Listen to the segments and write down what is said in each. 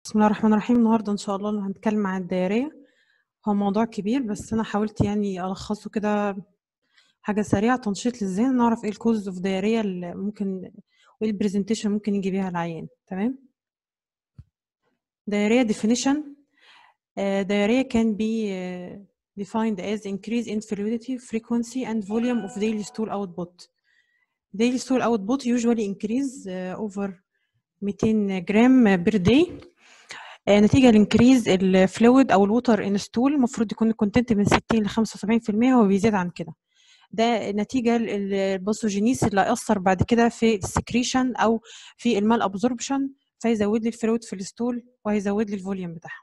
بسم الله الرحمن الرحيم النهارده ان شاء الله هنتكلم عن الدايريه هو موضوع كبير بس انا حاولت يعني الخصه كده حاجه سريعه تنشيط للذهن نعرف ايه الكوز اوف دايريه اللي ممكن وايه البرزنتيشن ممكن يجي بيها العيان تمام diarrhea definition uh, diarrhea can be uh, defined as increase in fluidity frequency and volume of daily stool output daily stool output usually increase uh, over 200 جرام per day آه، نتيجة لانكريز الفلويد أو الووتر ان ستول المفروض يكون الكونتنت من 60 ل 75% هو بيزيد عن كده ده نتيجة للباثوجينيس اللي هيأثر بعد كده في السكريشن أو في المال أبزوربشن فيزود لي الفلويد في الستول وهيزود لي الفوليوم بتاعها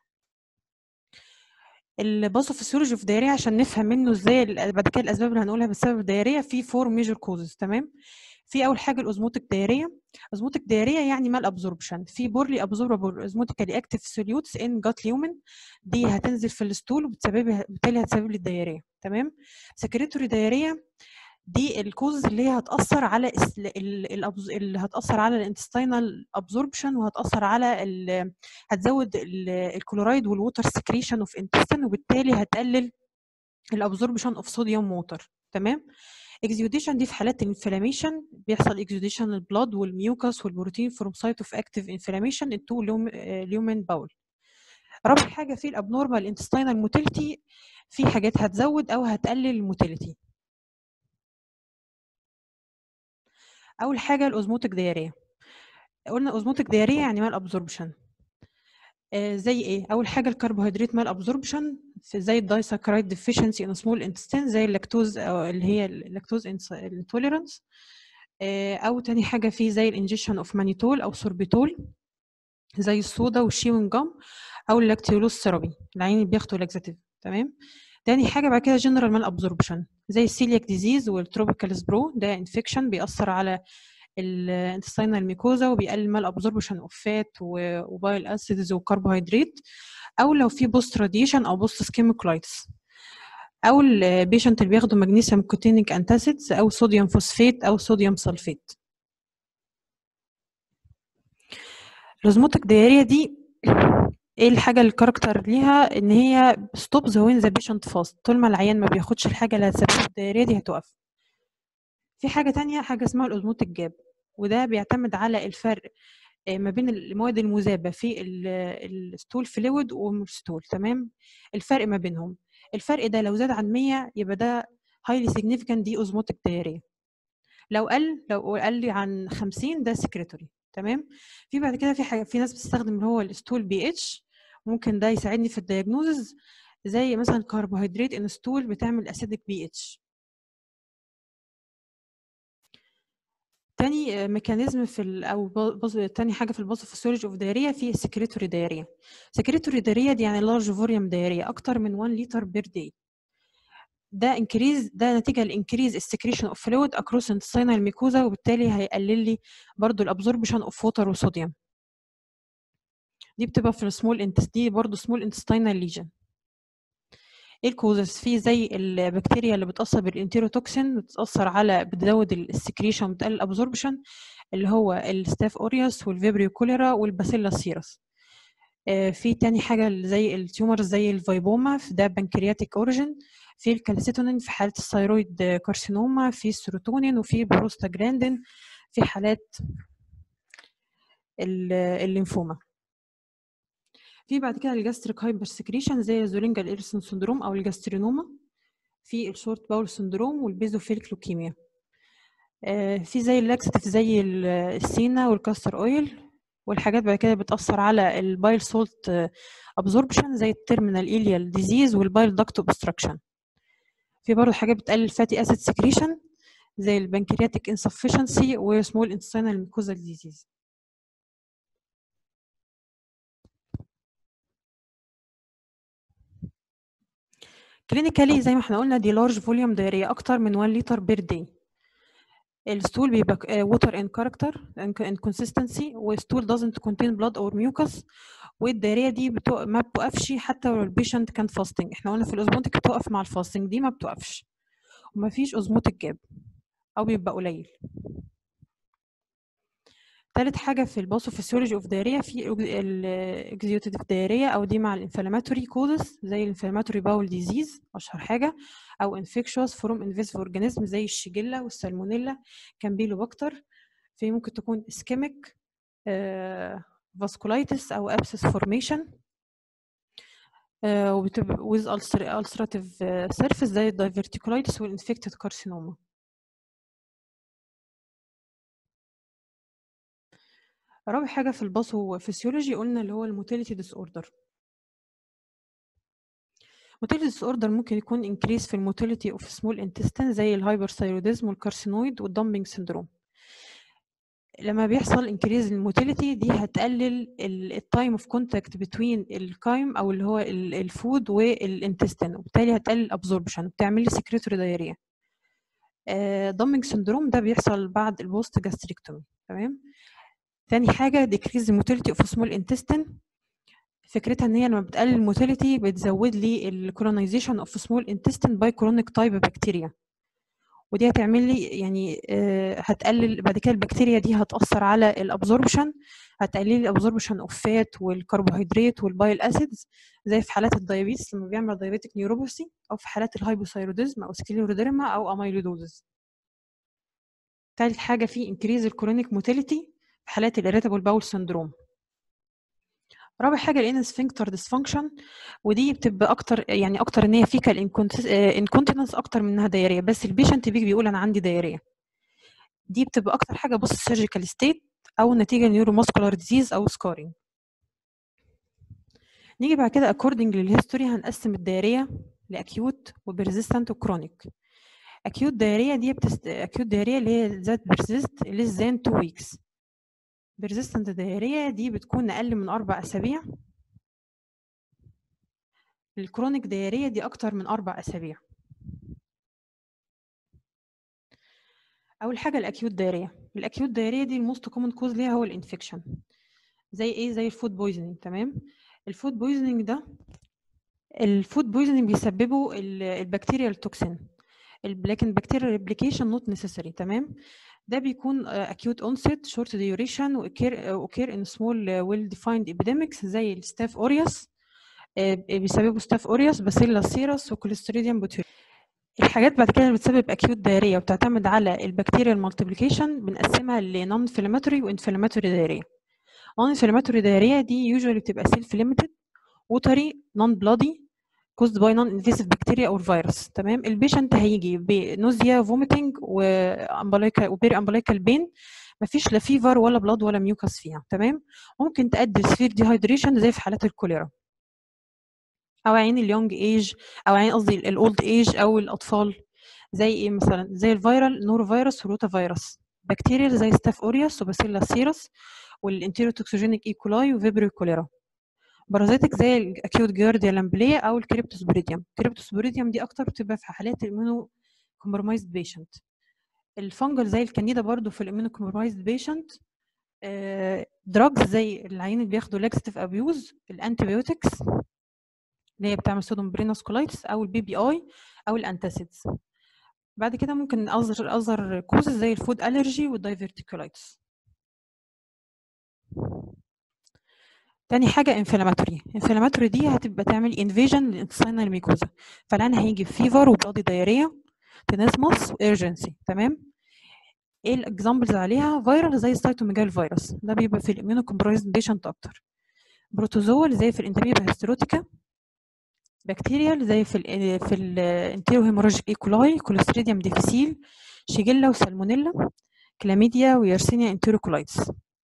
الباثوفيسيولوجي في الدايريه عشان نفهم منه ازاي ال- بعد كده الاسباب اللي هنقولها بسبب الدايريه في فور ميجر كوزز تمام في اول حاجه الاوزموتيك دايريه اوزموتيك دايريه يعني مال ابزوربشن في بورلي ابزوربل اوزموتيكالي اكتيف سوليوتس ان جات ليومن دي هتنزل في الستول وبتسبب بالتالي هتسبب لي الدايريه تمام سكريتوري دايريه دي الكوز اللي هي هتاثر على الس- ال- الأبز- اللي هتاثر على الانتستينال ابزوربشن وهتاثر على ال- هتزود ال- الكلورايد والووتر سكريشن اوف انتستين وبالتالي هتقلل الابزوربشن اوف صوديوم ووتر تمام اكزيوديشن دي في حالات الانفلاميشن بيحصل اكزيوديشن البلاد والميوكس والبروتين فروم سايت اوف اكتيف انفلاميشن انتو ليومن باول رابع حاجه في الابنورمال انتستينال موتيليتي في حاجات هتزود او هتقلل الموتيليتي اول حاجه الاوزموتيك دياريه قلنا اوزموتيك دياريه يعني مال ابزوربشن آه زي ايه اول حاجه الكربوهيدرات مال ابزوربشن زي الدايساكرايد ديفيشنسي ان سمول انتستين زي اللاكتوز أو اللي هي اللاكتوز انتوليرانس او تاني حاجه في زي الانجكشن اوف مانيتول او سوربيتول زي الصودا والشيوين جام او اللاكتيولوز ثيرابي العين اللي بياخدوا لاكزاتيف تمام تاني حاجه بعد كده جنرال مال ابزوربشن زي السيلياك ديزيز والتروبيكال سبرو ده انفكشن بيأثر على الانتستينال ميكوزا وبيقلل مال ابزوربشن اوف فات وبايل اسيدز وكربوهيدرات او لو في بوست راديشن او بوست سكيموكلايتس او البيشنت اللي بياخدوا مغنيسيوم كوتينيك انتاسيدز او صوديوم فوسفات او صوديوم سلفات الازموتيك دياريا دي ايه الحاجه الكاركتر ليها ان هي ستوب ذا وين ذا بيشنت فاست طول ما العيان ما بياخدش الحاجه اللي هتسبب الدياريا دي هتقف في حاجه تانية حاجه اسمها الاوزموتيك جاب وده بيعتمد على الفرق آه، ما بين المواد المذابه في ال- الستول فلويد والستول تمام الفرق ما بينهم الفرق ده لو زاد عن 100 يبقى ده highly significant دي اوزموتيك دياريا لو قل لو قل لي عن 50 ده سكريتوري تمام في بعد كده في حاجه في ناس بتستخدم اللي هو الستول بي اتش ممكن ده يساعدني في الدياجنوزز زي مثلا كربوهيدرات ان ستول بتعمل اسيدك بي اتش تاني ميكانيزم في ال او ب- بص تاني حاجه في الباثوفيسيولوجي اوف دايريا في السكريتوري دايريا سكريتوري دايريا دي يعني لارج فوريوم دايريا اكتر من 1 لتر بير داي ده انكريز ده نتيجه لانكريز السكريشن اوف فلويد اكروس انتستينال ميكوزا وبالتالي هيقلل لي برضو الابزوربشن اوف ووتر وصوديوم دي بتبقى في السمول انتست دي برضو سمول انتستينال ليجن ايه الكوزز في زي البكتيريا اللي بتاثر بالانتيروتوكسين بتاثر على بتزود السكريشن وبتقلل الابزوربشن اللي هو الستاف اوريوس والفيبريو كوليرا والباسيلا سيرس آه، في تاني حاجه اللي زي التيومرز زي الفايبوما في ده بنكرياتيك اوريجين في الكالسيتونين في حاله الثيرويد كارسينوما في السيروتونين وفي بروستاجراندين في حالات ال- الليمفوما في بعد كده الجاستريك هايبر سكريشن زي الزولينجا ايرسون سندروم او الجاسترينوما في الشورت باول سندروم والبيزوفيليك لوكيميا آه، في زي اللاكسيتيف زي ال- السينا والكاستر اويل والحاجات بعد كده بتأثر على البايل سولت ابزوربشن زي التيرمينال إيليال ديزيز والبايل داكت اوبستراكشن في برضه حاجات بتقلل الفاتي اسيد سكريشن زي البنكرياتيك انسفشنسي وسمول انتستينال ميكوزال ديزيز كلينيكالي زي ما احنا قلنا دي لارج فوليوم دايريا اكتر من 1 لتر بير داي الستول بيبقى ووتر ان كاركتر ان كونسيستنسي والستول doesn't contain blood or mucus والدايريه دي بتو... ما بتوقفش حتى لو البيشنت كان فاستنج احنا قلنا في الاوزموتيك بتوقف مع الفاستنج دي ما بتوقفش وما فيش اوزموتيك جاب او بيبقى قليل تالت حاجة في الباثوفيسيولوجي اوف دايريا في الاكزيوتيف دايريا او دي مع الانفلاماتوري كوزز زي الانفلاماتوري باول ديزيز اشهر حاجة او انفكشوس فروم انفيسيف اورجانيزم زي الشيجيلا والسالمونيلا كامبيلوباكتر في ممكن تكون اسكيميك فاسكولايتس او ابسس فورميشن وبتبقى with ulcerative surface زي الدايفرتيكولايتس والانفكتد كارسينوما رابع حاجة في الباثو فيسيولوجي قلنا اللي هو الموتيليتي ديس اوردر موتيليتي ديس اوردر ممكن يكون انكريس في الموتيليتي اوف سمول انتستين زي الهايبرثايروديزم والكارسينويد والدمبنج سندروم لما بيحصل انكريز الموتيليتي دي هتقلل التايم اوف كونتاكت بتوين الكايم او اللي هو الفود والانتستين وبالتالي هتقلل الابزوربشن بتعمل لي سكريتوري دايريا دمبنج سندروم ده بيحصل بعد البوست جاستريكتومي تمام تاني حاجه decrease the motility of small intestine فكرتها ان هي لما بتقلل الموتيليتي بتزود لي الكولونيزيشن اوف سمول انتستين باي كرونيك تايب بكتيريا ودي هتعمل لي يعني هتقلل بعد كده البكتيريا دي هتاثر على الابزوربشن هتقلل لي الابزوربشن اوف فات والكربوهيدرات والبايل اسيدز زي في حالات الدايابيتس لما بيعمل دايابيتك نيوروباثي او في حالات الهايبوثايروديزم او سكليروديرما او اميلودوزز تالت حاجه في انكريز الكرونيك موتيليتي في حالات الاريتابل باول سندروم رابع حاجه الان سفنكتر ديسفانكشن ودي بتبقى اكتر يعني اكتر ان هي فيكال انكونتيننس اكتر من انها دايريه بس البيشنت بيجي بيقول انا عندي دايريه دي بتبقى اكتر حاجه بص سيرجيكال ستيت او نتيجه نيوروماسكولار ديزيز او سكارينج نيجي بعد كده اكوردنج للهيستوري هنقسم الدايريه لاكيوت وبرزيستنت وكرونيك اكيوت دايريه دي بتست... اكيوت دايريه اللي هي ذات بيرزيست ليس ذان 2 ويكس بيرزيستنت دايريه دي بتكون اقل من اربع اسابيع الكرونيك دايريه دي اكتر من اربع اسابيع اول حاجه الاكيوت دايريه الاكيوت دايريه دي الموست كومن كوز ليها هو الانفكشن زي ايه زي الفود بويزنينج تمام الفود بويزنينج ده الفود بويزنينج بيسببه البكتيريا التوكسين لكن البكتيريا ريبليكيشن نوت نيسيسري تمام ده بيكون acute onset short duration وكير occur in small well defined epidemics زي الستاف اوريوس بيسببوا ستاف اوريوس باسيلا سيرس وكوليستريديوم بوتيريوم الحاجات بعد كده اللي بتسبب acute دايريا وبتعتمد على البكتيريا المالتيبليكيشن بنقسمها لنون انفلاماتوري وانفلاماتوري دايريا نون انفلاماتوري دايريا دي usually بتبقى سيلف ليميتد ووتري نون بلادي caused by non-invasive bacteria or virus تمام البيشنت هيجي بنوزيا فوميتنج وامبلايكا وبيري امبلايكال بين مفيش لا فيفر ولا بلاد ولا ميوكس فيها تمام ممكن تؤدي لسفير ديهايدريشن زي في حالات الكوليرا او عين اليونج ايج او عين قصدي الاولد ايج او الاطفال زي ايه مثلا زي الفيرال نور فيروس وروتا فيروس بكتيريا زي ستاف اوريوس وباسيلا سيرس والانتيروتوكسوجينيك ايكولاي وفيبريو كوليرا بارازيتك زي الاكيوت جارديا لامبليه او الكريبتوسبوريديوم الكريبتوسبوريديوم دي اكتر بتبقى في حالات الاميونو كومبرومايزد بيشنت الفنجل زي الكانيدا برضو في الاميونو كومبرومايزد بيشنت دراجز زي العيان اللي بياخدوا لاكستيف ابيوز الانتيبيوتكس اللي هي بتعمل صودوم برينوس كولايتس او البي بي اي او الانتاسيدز بعد كده ممكن اظهر اظهر كوزز زي الفود الرجي والدايفرتيكولايتس تاني حاجة انفلاماتوري انفلاماتوري دي هتبقى تعمل انفيجن للانتستينال ميكوزا فالعين هيجي فيفر وبلادي دايريا تنسمس وارجنسي تمام ايه الاكزامبلز عليها فيرال زي السيتوميجال فيروس ده بيبقى في الاميونو كومبرايزد بيشنت اكتر بروتوزول زي في الانتاميبا هيستروتيكا بكتيريال زي في ال في الانتيرو هيموراجيك ايكولاي كوليستريديوم ديفيسيل شيجيلا وسالمونيلا كلاميديا ويرسينيا انتيروكولايتس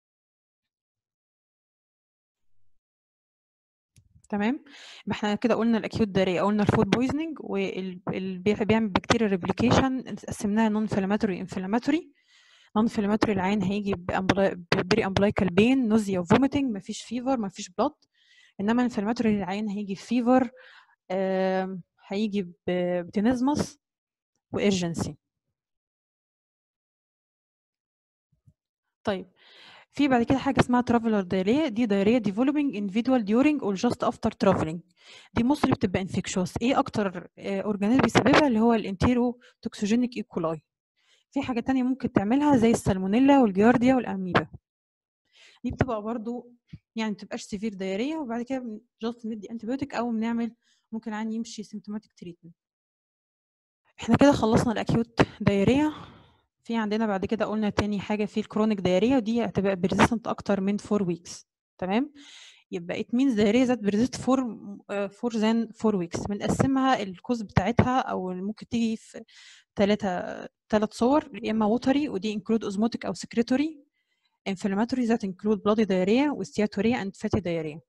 تمام يبقى احنا كده قلنا الاكيوت دارية قلنا الفود بويزنينج واللي بيعمل بكتيريا ريبليكيشن قسمناها نون انفلاماتوري انفلاماتوري نون انفلاماتوري العين هيجي ببري امبلايكال بين نوزيا وفوميتنج مفيش فيفر مفيش بلاد انما الانفلاماتوري العين هيجي فيفر هيجي بتنزمس وارجنسي طيب في بعد كده حاجه اسمها ترافلر دايريا دي دايريا ديفلوبينج individual during or just after traveling دي مصري بتبقى انفكشوس ايه اكتر اورجانيزم بيسببها اللي هو الانتيرو توكسوجينيك ايكولاي في حاجه تانية ممكن تعملها زي السالمونيلا والجيارديا والاميبا دي بتبقى برضو يعني ما بتبقاش سيفير دايريه وبعد كده جاست ندي انتبيوتيك او بنعمل ممكن عين يمشي سيمتوماتيك تريتمنت احنا كده خلصنا الاكيوت دايريه في عندنا بعد كده قلنا تاني حاجه في الكرونيك دايريه ودي هتبقى بيرزيستنت اكتر من 4 ويكس تمام يبقى ات مينز دايريه ذات بيرزيست فور فور ذان 4 ويكس بنقسمها الكوز بتاعتها او ممكن تيجي في ثلاثه ثلاث صور يا اما ووتري ودي انكلود اوزموتيك او سكريتوري inflammatory that include bloody diarrhea وsteatorrhea and fatty diarrhea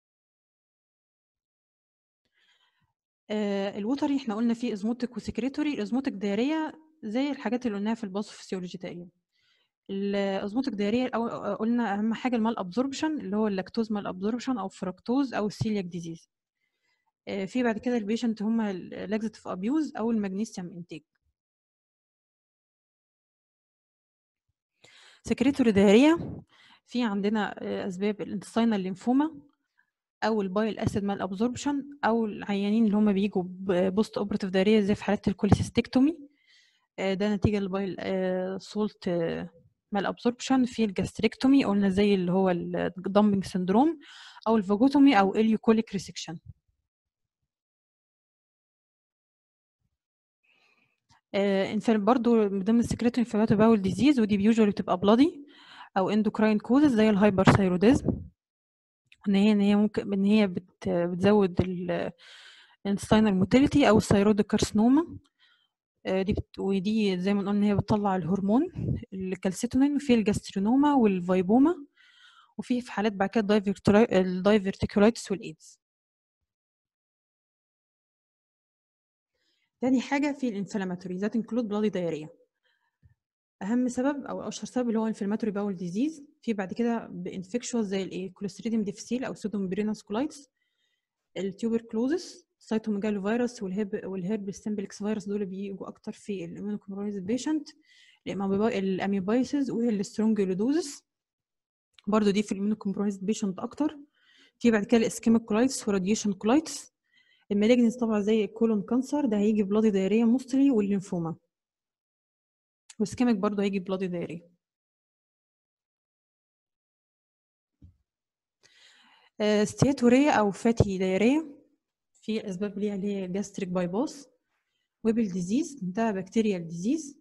آه الوتري احنا قلنا فيه ازموتيك وسكريتوري الازموتيك دايريه زي الحاجات اللي قلناها في الباثوفيسيولوجي تقريبا الازموتيك دايريه قلنا اهم حاجه المال ابزوربشن اللي هو اللاكتوز مال ابزوربشن او فركتوز او السيلياك ديزيز آه في بعد كده البيشنت هم اللاكزيتيف ابيوز او المغنيسيوم انتيك سكريتوري دايريا في عندنا اسباب الانتستينال ليمفوما او البايل اسيد مال ابزوربشن او العيانين اللي هم بيجوا بوست اوبراتيف دايريا زي في حالات الكوليسيستكتومي ده نتيجه البايل سولت مال ابزوربشن في الجاستريكتومي قلنا زي اللي هو الدمبنج سندروم او الفاجوتومي او اليوكوليك ريسكشن برضه من ضمن السكريتو انفلاماتو باول ديزيز ودي بيوجوالي بتبقى بلادي او اندوكراين كوزز زي الهايبرثايروديزم ان هي ان هي ممكن ان هي بت بتزود الانستاينال موتيليتي او الثايرويد كارسنوما دي بت... ودي زي ما قلنا ان هي بتطلع الهرمون الكالسيتونين وفي الجاسترينوما والفايبوما وفي في حالات بعد كده الدايفرتيكولايتس والايدز تاني حاجة في الانفلاماتوري ذات انكلود بلادي دايريا أهم سبب أو أشهر سبب اللي هو انفلاماتوري باول ديزيز في بعد كده بانفكشوال زي الايه كوليستريديم ديفيسيل أو سودومبرينوس كولايتس التيوبركلوزس سايتوميجالو فيروس والهيب والهيرب سيمبلكس فيروس دول بيجوا أكتر في الاميونوكومبرومايزد بيشنت الاميبايسز والسترونجلودوزس برضو دي في الاميونوكومبرومايزد بيشنت أكتر في بعد كده الاسكيميك كولايتس وراديشن كولايتس المالجنس طبعا زي الكولون كانسر ده هيجي بلادي دايريه موستلي والليمفوما والسكيميك برضه هيجي بلادي دايريه ستياتورية أو فاتي دايرية في أسباب ليها اللي هي جاستريك بايباس ويبل ديزيز ده بكتيريال ديزيز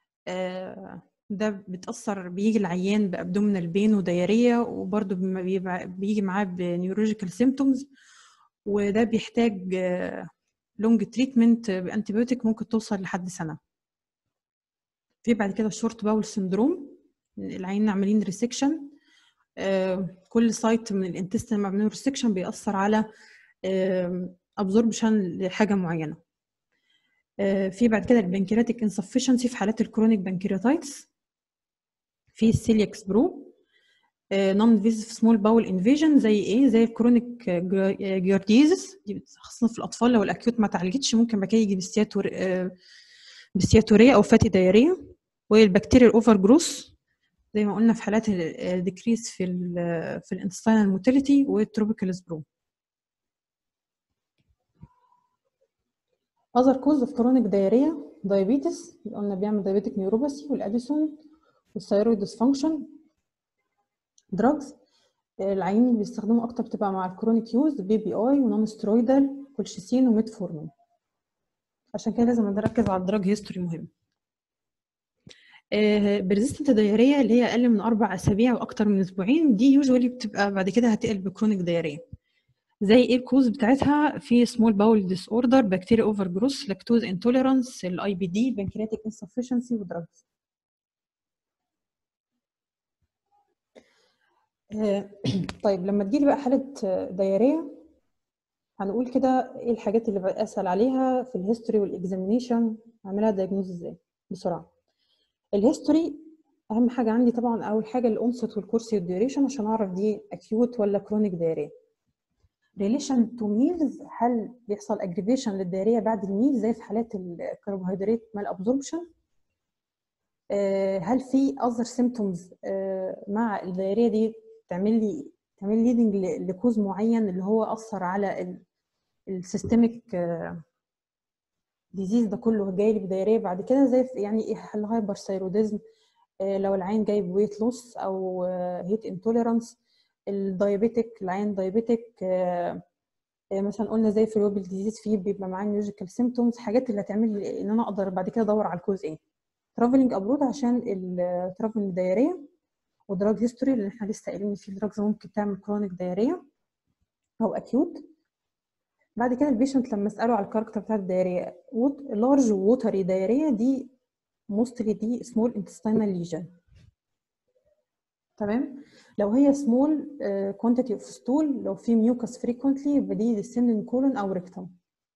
ده بتأثر بيجي العيان بأبدومينال بين ودايرية وبرضه بيجي معاه بنيورولوجيكال سيمتومز وده بيحتاج لونج تريتمنت بانتيبيوتيك ممكن توصل لحد سنه في بعد كده الشورت باول سندروم العين عاملين ريسكشن كل سايت من الانتستين معمولين ريسكشن بيأثر على ابزوربشن لحاجه معينه في بعد كده البنكرياتيك انسفشنسي في حالات الكرونيك بنكرياتايتس في السيليكس برو نون فيزيف سمول باول انفيجن زي ايه زي الكرونيك جيارديزس دي خاصه في الاطفال لو الاكيوت ما اتعالجتش ممكن بعد كده يجي بالسياتور بالسياتوريه او فاتي دايريه والبكتيريا الاوفر جروس زي ما قلنا في حالات الديكريس في ال في الانتستينال موتيليتي والتروبيكال سبرو other cause of chronic diarrhea diabetes قلنا بيعمل diabetic neuropathy والاديسون والثيرويد dysfunction دراجز العيانين اللي بيستخدموا اكتر بتبقى مع الكرونيك يوز بي بي اي ونون سترويدال كولشيسين وميتفورمين عشان كده لازم نركز على الدراج هيستوري مهم بريزيستنت دايريا اللي هي اقل من اربع اسابيع واكتر من اسبوعين دي يوجوالي بتبقى بعد كده هتقلب بكرونيك دايريا زي ايه الكوز بتاعتها في سمول باول ديس اوردر بكتيريا اوفر جروس لاكتوز انتوليرانس الاي بي دي بنكرياتيك انسفشنسي ودراجز طيب لما تجيلي بقى حالة دايرية هنقول كده ايه الحاجات اللي بسأل عليها في الهيستوري والاكزامينيشن اعملها دايجنوز ازاي بسرعة الهيستوري اهم حاجة عندي طبعا اول حاجة الانست والكورسي والديوريشن عشان اعرف دي اكيوت ولا كرونيك دايرية ريليشن تو ميلز هل بيحصل اجريفيشن للدايرية بعد الميل زي في حالات الكربوهيدرات مال ابزوربشن هل في اذر سيمتومز مع الدايريه دي تعمل لي تعمل ليدنج لكوز معين اللي هو اثر على السيستميك ديزيز ده كله جاي لي بدايريه بعد كده زي يعني الهايبر ثايروديزم لو العين جايب ويت لوس او هيت انتوليرانس الدايابيتك العين دايابيتك مثلا قلنا زي في الويبل ديزيز فيه بيبقى معاه نيوجيكال سيمتومز حاجات اللي هتعمل لي ان انا اقدر بعد كده ادور على الكوز ايه ترافلنج ابرود عشان الترافلنج دايريه ودراج هيستوري اللي احنا لسه قايلين في دراجز ممكن تعمل كرونيك دايريه او اكيوت بعد كده البيشنت لما اساله على الكاركتر بتاع الدايريه لارج ووتري دايريه دي موستلي دي سمول انتستينال ليجن تمام لو هي سمول كوانتيتي اوف ستول لو في ميوكس فريكونتلي يبقى دي ديسندنج كولون او ريكتم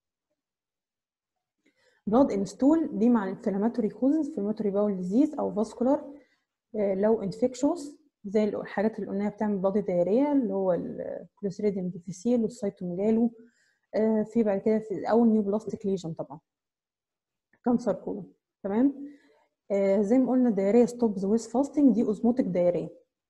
بلاد ان ستول دي مع الانفلاماتوري كوزز انفلاماتوري باول ديزيز او فاسكولار لو انفكشوس زي الحاجات اللي قلناها بتعمل بلاد دايريه اللي هو الكلوستريديوم ديفيسيل والسيتوميجالو في بعد كده في او نيو بلاستيك ليجن طبعا كانسر كولون تمام آه زي ما قلنا دايريه ستوبز ويز فاستنج دي اوزموتيك دايريه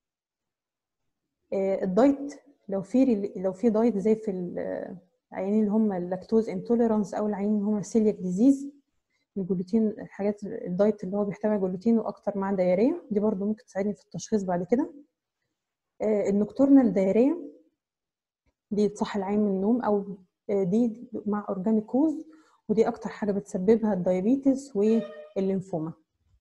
آه الدايت لو في لو في دايت زي في العيانين اللي هم اللاكتوز انتوليرانس او العيانين اللي هم السيلياك ديزيز الجلوتين الحاجات الدايت اللي هو بيحتوي على جلوتين واكتر مع دايريه دي برضو ممكن تساعدني في التشخيص بعد كده آه النكتورنال دايريه دي تصحي العين من النوم او دي مع اورجانيك كوز ودي اكتر حاجه بتسببها الدايابيتس والليمفوما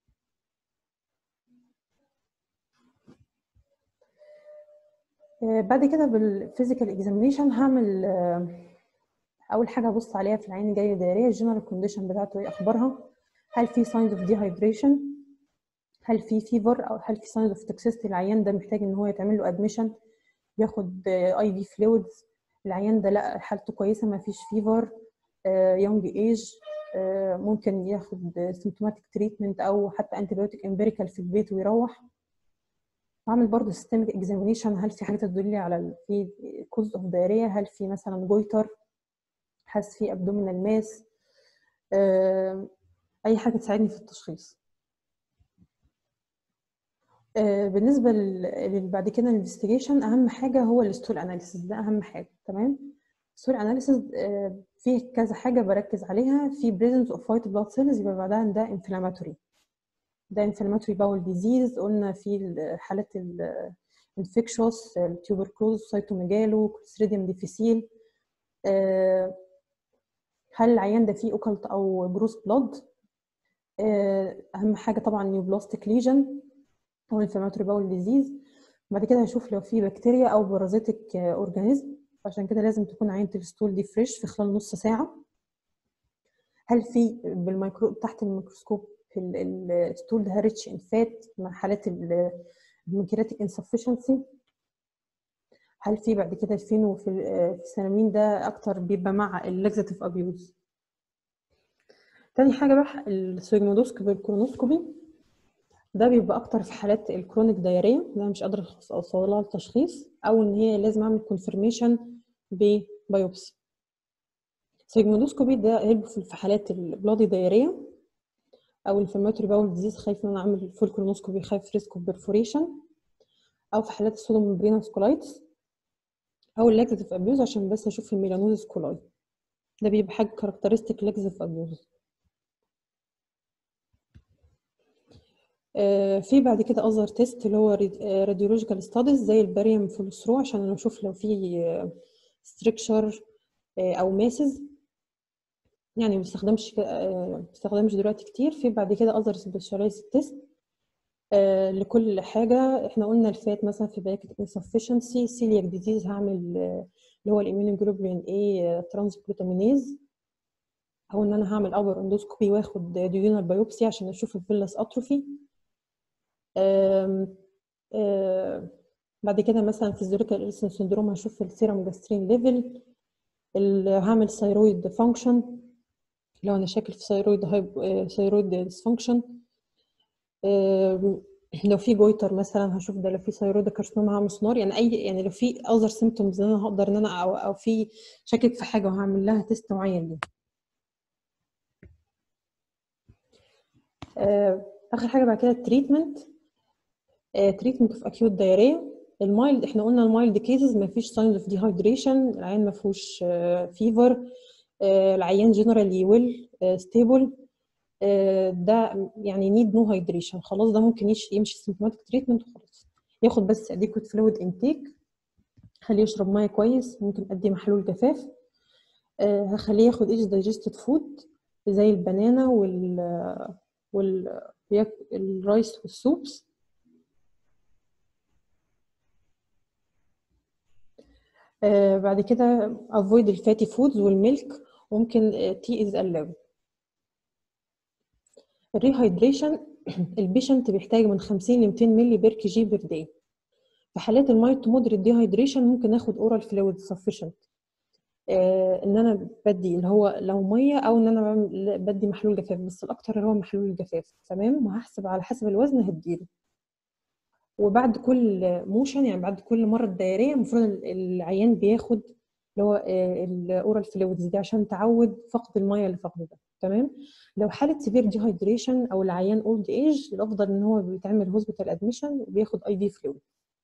بعد كده بالفيزيكال اكزامينيشن هعمل اول حاجه ابص عليها في العين الجايه دايريه الجنرال كونديشن بتاعته ايه اخبارها هل في ساينز اوف ديهايدريشن هل في فيفر او هل في ساينز اوف توكسيستي العيان ده محتاج ان هو يتعمل له ادميشن ياخد اي في فلويدز العيان ده لا حالته كويسه ما فيش فيفر يونج ايج ممكن ياخد سيمتوماتيك تريتمنت او حتى انتيبيوتيك امبيريكال في البيت ويروح بعمل برضه سيستميك اكزامينيشن هل في حاجه تدل لي على في كوز اوف دايريا هل في مثلا جويتر حاسس في ابدومينال ماس اي حاجه تساعدني في التشخيص بالنسبه لل بعد كده الانفستيجيشن اهم حاجه هو الستول اناليسيس ده اهم حاجه تمام الستول اناليسيس فيه كذا حاجه بركز عليها في بريزنس اوف وايت بلاد سيلز يبقى بعدها ده انفلاماتوري ده انفلاماتوري باول ديزيز قلنا في حالات الانفكشوس التيوبركلوز سايتوميجالو كلوستريديوم ديفيسيل هل العيان ده فيه اوكلت او جروس بلاد اهم حاجه طبعا نيوبلاستيك ليجن او انفلاماتوري باول ديزيز بعد كده هشوف لو في بكتيريا او بارازيتك اورجانيزم عشان كده لازم تكون عينه الستول دي فريش في خلال نص ساعه هل في بالميكرو تحت الميكروسكوب في الستول ده ريتش ان فات مع حالات المنكرياتيك انسفشنسي هل في بعد كده الفينو في السينامين ده اكتر بيبقى مع اللاكزاتيف ابيوز تاني حاجه بقى السيجمودوسكوبي والكولونوسكوبي ده بيبقى اكتر في حالات الكرونيك دايريه ده مش قادره اوصل لها التشخيص او ان هي لازم اعمل كونفirmation ببيوبسي سيجمودوسكوبي ده هيلب في حالات البلادي دايريه او الانفلاماتوري باول ديزيز خايف ان انا اعمل فول كولونوسكوبي خايف ريسك اوف بيرفوريشن او في حالات السودومبرينس كولايتس او اللاكتيف ابيوز عشان بس اشوف الميلانوزس كولاي ده بيبقى حاجه كاركترستيك لاكتيف ابيوز في بعد كده اذر تيست اللي هو راديولوجيكال ستاديز زي الباريوم فلوسرو عشان اشوف لو في ستريكشر او ماسز يعني ما بستخدمش ما بستخدمش دلوقتي كتير في بعد كده اذر سبيشاليز تيست لكل حاجه احنا قلنا الفات مثلا في باكت انسفشنسي سيلياك ديزيز هعمل اللي هو الاميونوجلوبولين اي ترانسبروتامينيز او ان انا هعمل ابر اندوسكوبي واخد ديونال بايوبسي عشان اشوف الفيلاس اتروفي آم آم بعد كده مثلا في الزوريكال إرسن سندروم هشوف السيرم جاسترين ليفل هعمل ثايرويد فانكشن لو انا شاكل في ثايرويد هايب ثايرويد ديسفانكشن لو في جويتر مثلا هشوف ده لو في ثايرويد كارسينوما هعمل سونار يعني اي يعني لو في اذر سيمتومز انا هقدر ان انا او, أو في شاكك في حاجه وهعمل لها تيست معين ليه اخر حاجه بعد كده التريتمنت تريتمنت اوف اكيوت دايريا المايلد احنا قلنا المايلد كيسز ما فيش ساينز اوف ديهايدريشن العيان ما فيهوش فيفر العيان جنرالي ويل ستيبل آه، ده يعني نيد نو هايدريشن خلاص ده ممكن يمشي يمشي سيمبتوماتيك تريتمنت وخلاص ياخد بس اديكوت فلويد انتيك خليه يشرب ميه كويس ممكن ادي محلول جفاف آه، هخليه ياخد ايش دايجستد فود زي البنانا وال وال بياك- الرايس والسوبس آه، بعد كده avoid الفاتي فودز والميلك ممكن تي از allowed الريهايدريشن البيشنت بيحتاج من 50 ل 200 مللي بير كي جي بير داي في حالات المايت تو مودريت ديهايدريشن ممكن اخد اورال فلويد سفيشنت ان انا بدي اللي هو لو ميه او ان انا بعمل- بدي محلول جفاف بس الاكتر اللي هو محلول الجفاف تمام وهحسب على حسب الوزن هديله وبعد كل موشن يعني بعد كل مره الدائريه المفروض ال- العيان بياخد اللي هو الاورال فلويدز دي عشان تعود فقد الميه اللي فقده ده تمام لو حاله سيفير ديهايدريشن او العيان اولد ايج الافضل ان هو بيتعمل هوسبيتال ادميشن وبياخد اي في فلويد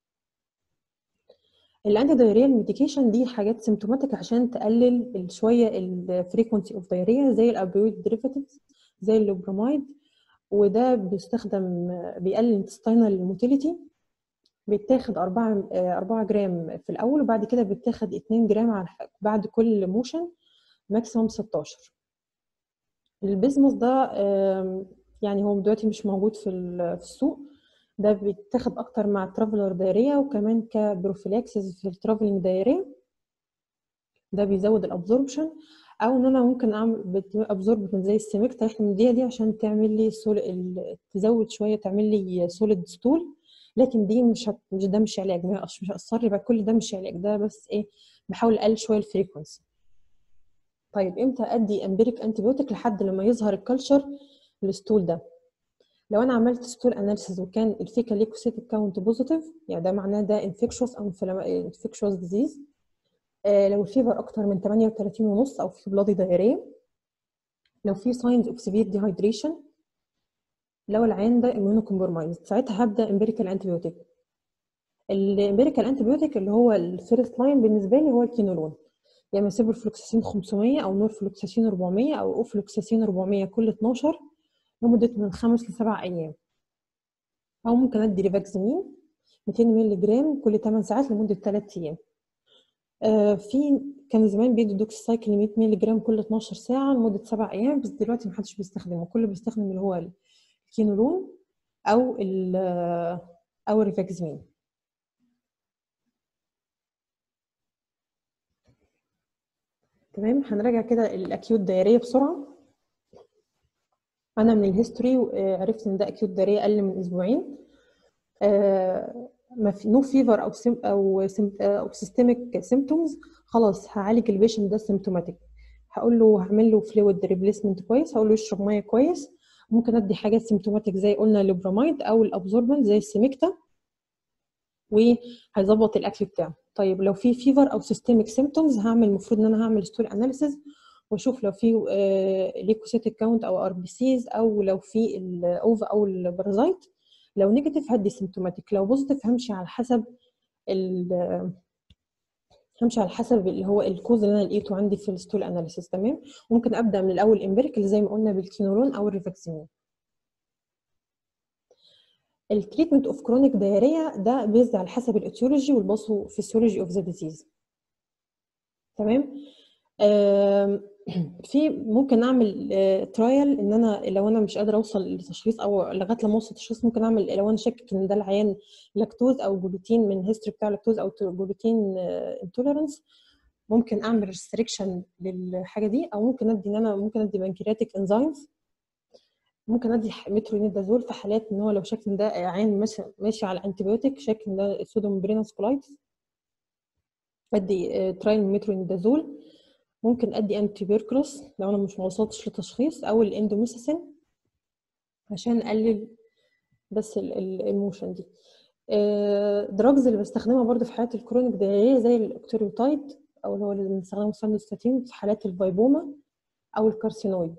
الانتي دايريال ميديكيشن دي حاجات سيمتوماتيك عشان تقلل ال- شويه الفريكونسي اوف دايريا زي الابيويد ديريفاتيفز زي اللوبراميد وده بيستخدم بيقلل الانتستينال موتيليتي بيتاخد 4 4 جرام في الاول وبعد كده بيتاخد 2 جرام على الح- بعد كل موشن ماكسيموم 16 البيزموس ده آم، يعني هو دلوقتي مش موجود في ال- في السوق ده بيتاخد اكتر مع الترافلر دايريا وكمان كبروفيلاكسس في الترافلنج دايريا ده بيزود الابزوربشن او ان انا ممكن اعمل ابزوربشن زي السيمكتا احنا بنديها دي عشان تعمل لي سول... ال- تزود شويه تعمل لي سوليد ستول لكن دي مش هت... مش ده مش علاج ما مش هيأثر لي بقى كل ده مش علاج ده بس ايه بحاول اقلل شويه الفريكونسي طيب امتى ادي امبيريك انتيبيوتيك لحد لما يظهر الكالتشر الستول ده لو انا عملت ستول اناليسيز وكان الفيكال ليكوسيتيك كاونت بوزيتيف يعني ده معناه ده انفكشوس او انفكشوس ديزيز لو الفيفر اكتر من 38 ونص او في بلادي دايريه لو في ساينز اوف سيفير ديهايدريشن لو العيان ده اميونو كومبرومايزد ساعتها هبدا امبيريكال انتيبيوتيك الامبيريكال انتيبيوتيك اللي هو الفيرست لاين بالنسبه لي هو الكينولون يا اما سيبروفلوكساسين 500 او نورفلوكساسين 400 او اوفلوكساسين 400 كل 12 لمده من خمس لسبع ايام او ممكن ادي ريفاكسمين 200 مللي جرام كل 8 ساعات لمده 3 ايام آه في كان زمان بيدوا دوكسيسايكل 100 مللي جرام كل 12 ساعه لمده 7 ايام بس دلوقتي محدش بيستخدمه كله بيستخدم اللي هو الكينولون او ال او الريفاكسمين تمام هنراجع كده الاكيوت دايريه بسرعه انا من الهيستوري عرفت ان ده اكيوت دايريه اقل من اسبوعين آه ما في نو فيفر او سيم او سيم او سيستميك سيمتومز خلاص هعالج البيشنت ده سيمتوماتيك هقول له هعمل له فلويد ريبليسمنت كويس هقول له يشرب ميه كويس ممكن ادي حاجات سيمتوماتيك زي قلنا اللوبراميد او الابزوربنت زي السيميكتا وهيظبط الاكل بتاعه طيب لو في فيفر او سيستميك سيمتومز هعمل المفروض ان انا هعمل ستول اناليسيز واشوف لو في ليكوسيتيك كاونت او ار بي سيز او لو في الاوفا او البارازايت لو نيجاتيف هدي سيمتوماتيك لو بوزيتيف همشي على حسب ال همشي على حسب اللي هو الكوز اللي انا لقيته عندي في الستول اناليسيس تمام ممكن ابدا من الاول امبيريكال زي ما قلنا بالكينولون او الريفاكسيمين التريتمنت اوف كرونيك دايريا ده بيزد على حسب الايتيولوجي والباثو فيسيولوجي اوف ذا ديزيز تمام في ممكن اعمل ترايل ان انا لو انا مش قادره اوصل لتشخيص او لغايه لما اوصل لتشخيص ممكن اعمل لو انا شاكك ان ده العيان لاكتوز او جلوتين من هيستوري بتاع لاكتوز او جلوتين انتوليرنس ممكن اعمل ريستريكشن للحاجه دي او ممكن ادي ان انا ممكن ادي بنكرياتيك انزيمز ممكن ادي مترونيدازول في حالات ان هو لو شاك ان ده عين ماشي ماشي على انتيبيوتيك شاك ان ده سودومبرينوس كولايتس ادي تراين مترونيدازول ممكن ادي انتي بيركلوس لو انا مش وصلتش لتشخيص او الاندوميسيسين عشان اقلل بس الموشن دي دراجز اللي بستخدمها برضو في حالات الكرونيك دايريه زي الاكتوريوتايد او اللي هو اللي بنستخدمه ساندوستاتين في حالات الفايبوما او الكارسينويد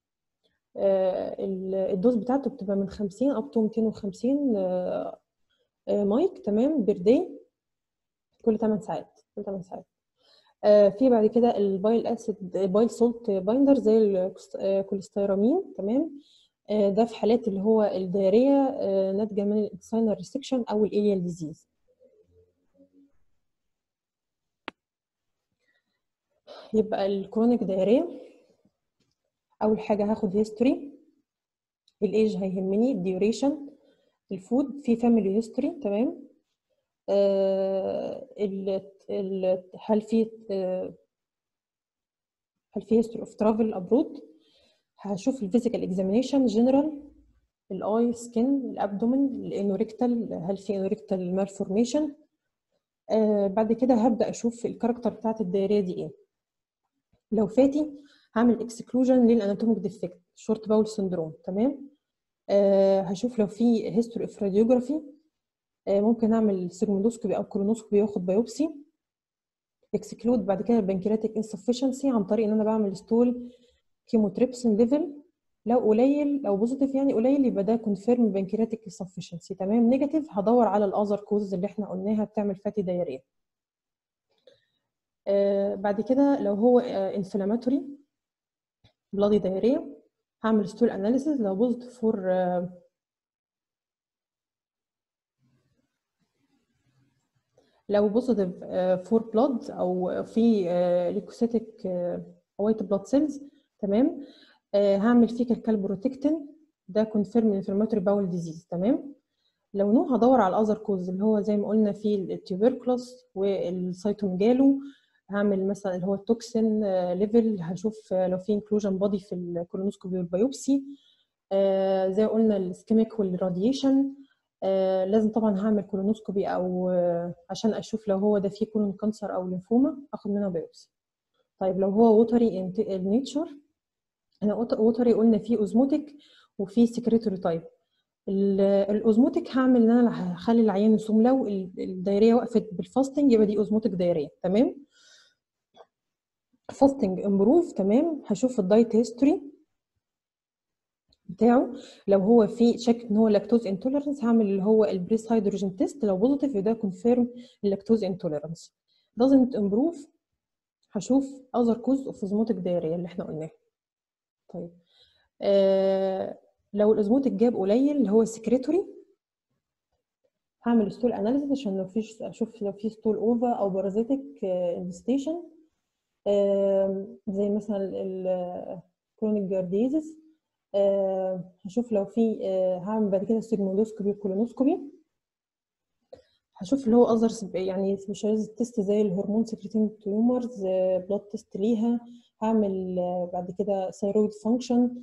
الدوز بتاعته بتبقى من 50 اب تو 250 مايك تمام بير داي كل 8 ساعات كل 8 ساعات آه، في بعد كده البايل اسيد بايل سولت بايندر زي الكوليستيرامين تمام آه، ده في حالات اللي هو الدياريه آه، ناتجه من الانساينال ريسكشن او الاليال ديزيز يبقى الكرونيك دايريه اول حاجه هاخد هيستوري الايج هيهمني الديوريشن الفود في فاميلي هيستوري تمام آه ال ال هل في آه هل في هيستوري اوف ترافل ابرود هشوف الفيزيكال اكزامينيشن جنرال الاي سكين الابدومن الانوريكتال هل في انوريكتال مالفورميشن آه بعد كده هبدا اشوف الكاركتر بتاعت الدايريه دي ايه لو فاتي هعمل اكسكلوجن للاناتوميك ديفكت شورت باول سندروم تمام آه هشوف لو في هيستوري اوف راديوجرافي آه ممكن اعمل سيجموندوسكوبي او كولونوسكوبي واخد بايوبسي اكسكلود بعد كده البنكرياتيك انسفشنسي عن طريق ان انا بعمل ستول كيموتريبسين ليفل لو قليل لو بوزيتيف يعني قليل يبقى ده كونفيرم بنكرياتيك انسفشنسي تمام نيجاتيف هدور على الاذر كوزز اللي احنا قلناها بتعمل فاتي دايريه آه بعد كده لو هو انفلاماتوري بلادي دايريه هعمل ستول اناليسيز لو بوزيتيف فور لو بوزيتيف فور بلاد او في ليكوسيتيك وايت بلاد سيلز تمام آه هعمل فيكال كالبروتكتين ده كونفيرم انفلاماتوري باول ديزيز تمام لو نو هدور على الاذر كوز اللي هو زي ما قلنا في التيوبركلوس والسيتوميجالو هعمل مثلا اللي هو التوكسين ليفل هشوف لو في انكلوجن بودي في الكولونوسكوبي والبيوبسي آه زي ما قلنا السكيميك والراديشن آه لازم طبعا هعمل كولونوسكوبي او آه عشان اشوف لو هو ده فيه كولون كانسر او لينفوما اخد منها بايوبسي طيب لو هو ووتري النيتشر انا ووتري قلنا فيه اوزموتيك وفيه سكريتوري تايب الاوزموتيك هعمل ان انا هخلي العيان يصوم لو الدايريه وقفت بالفاستنج يبقى دي اوزموتيك دايريه تمام فاستنج امبروف تمام هشوف الدايت هيستوري بتاعه لو هو في شك ان هو لاكتوز انتوليرنس هعمل اللي هو البريس هيدروجين تيست لو بوزيتيف يبقى ده كونفيرم اللاكتوز انتوليرنس doesn't improve هشوف other cause of osmotic diarrhea اللي احنا قلناه طيب آه لو الازموتيك جاب قليل اللي هو السكريتوري هعمل ستول اناليسيس عشان لو فيش اشوف لو في ستول اوفا او بارازيتك انفستيشن آه زي مثلا الكرونيك جارديزس آه هشوف لو في آه هعمل بعد كده سيجموندوسكوبي وكولونوسكوبي هشوف اللي هو اذر يعني سبيشاليز تيست زي الهرمون سكريتين تيومرز بلاد تيست ليها هعمل بعد كده ثيرويد فانكشن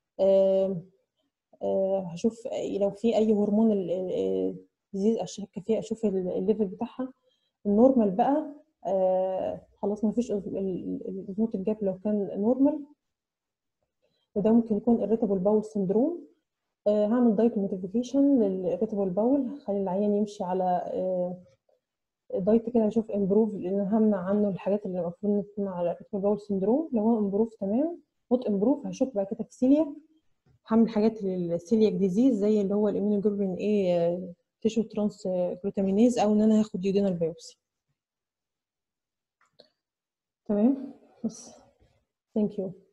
هشوف لو في اي هرمون الديزيز اشك فيها اشوف الليفل بتاعها النورمال بقى خلاص ما فيش الازموت الجاب لو كان نورمال وده ممكن يكون irritable bowel syndrome آه هعمل دايت موديفيكيشن للإريتابل باول هخلي العيان يمشي على آه دايت كده اشوف امبروف لان همنع عنه الحاجات اللي المفروض نمنع على الإريتابل باول سندروم لو هو امبروف تمام نوت امبروف هشوف بعد كده في سيلياك هعمل حاجات للسيلياك ديزيز زي اللي هو الاميونوجلوبين ايه تيشو ترانس جلوتامينيز او ان انا هاخد يودينال بايوبسي تمام بس ثانك يو